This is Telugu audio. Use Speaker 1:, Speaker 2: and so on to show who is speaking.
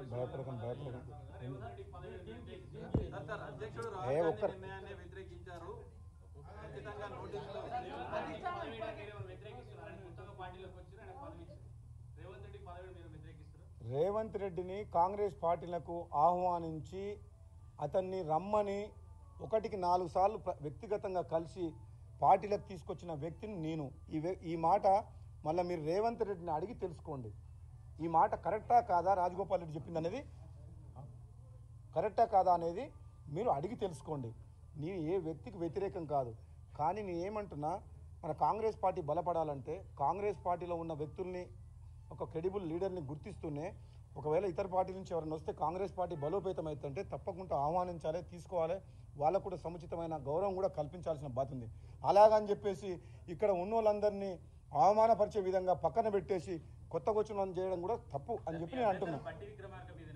Speaker 1: భయపడకండి భయపడకండి
Speaker 2: సార్, సార్, అధ్యక్షుడు
Speaker 1: ఏ
Speaker 2: రాహుల్ గాంధీ
Speaker 1: ఒక్కరు-
Speaker 2: నిర్ణయాన్ని వ్యతిరేకించారు ఖచ్చితంగా నోటీసులు
Speaker 1: రేవంత్ రెడ్డిని కాంగ్రెస్ పార్టీలకు ఆహ్వానించి అతన్ని రమ్మని ఒకటికి నాలుగు సార్లు ప్ర- వ్యక్తిగతంగా కలిసి పార్టీలకు తీసుకొచ్చిన వ్యక్తిని నేను ఈ వ్య- ఈ మాట మళ్ళీ మీరు రేవంత్ రెడ్డిని అడిగి తెలుసుకోండి ఈ మాట కరెక్టా కాదా రాజగోపాల్ రెడ్డి చెప్పింది అనేది కరెక్టా కాదా అనేది మీరు అడిగి తెలుసుకోండి నేను ఏ వ్యక్తికి వ్యతిరేకం కాదు కానీ నేను ఏమంటున్నా మన కాంగ్రెస్ పార్టీ బలపడాలంటే కాంగ్రెస్ పార్టీలో ఉన్న వ్యక్తుల్ని ఒక క్రెడిబుల్ లీడర్ని గుర్తిస్తూనే ఒకవేళ ఇతర పార్టీ నుంచి ఎవరైనా వస్తే కాంగ్రెస్ పార్టీ బలోపేతం అవుతుంటే తప్పకుండా ఆహ్వానించాలి తీసుకోవాలి వాళ్ళకు కూడా సముచితమైన గౌరవం కూడా కల్పించాల్సిన బాధ్యత ఉంది అలాగని చెప్పేసి ఇక్కడ ఉన్న వాళ్ళందరినీ అవమానపరిచే విధంగా పక్కన పెట్టేసి కొత్తగా వచ్చిన వాళ్ళని చేయడం కూడా తప్పు అని చెప్పి నేను అంటున్నాను
Speaker 3: బట్టి విక్రమార్క మీద